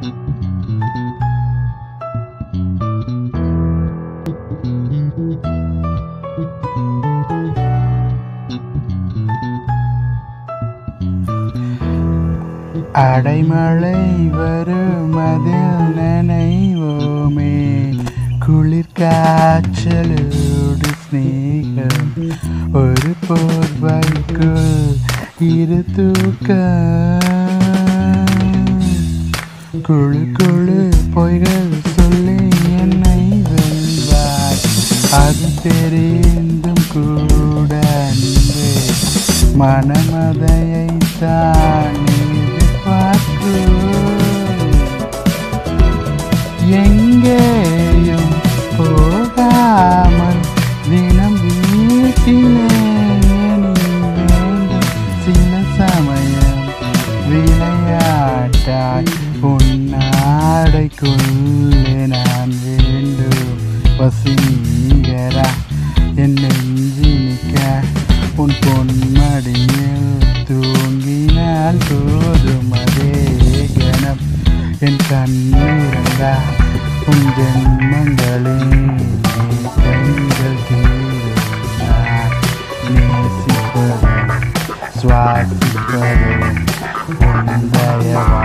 அடைமழை வரும் அதில் நனைவோமே குளிர் காய்ச்சலோடு ஸ்நேகம் ஒரு போர்வைக்குள் இரு தூக்கம் குழு குழு பொய்கள் சொல்லி என்னை வெல்வாய் அது தெரிந்தும் கூட அன்பே மனமதையை தான் பார்த்து எங்கேயும் போகாமல் தினம் வீட்டிலே நீ வேண்டும் சில சமயம் விளையாட்டாய் உன்னாடைக்குள்ளே நான் வேண்டும் வசீகரா என் நெஞ்சினிக்க உன் பொன்மடியில் தூங்கினால் போதும் அதே கணம் என் கண்ணிறங்கா உன் ஜென்மங்களே நீ பெண்கள் தீவிர நேசிப்பதும் சுவாசிப்பதும் உன் தயவா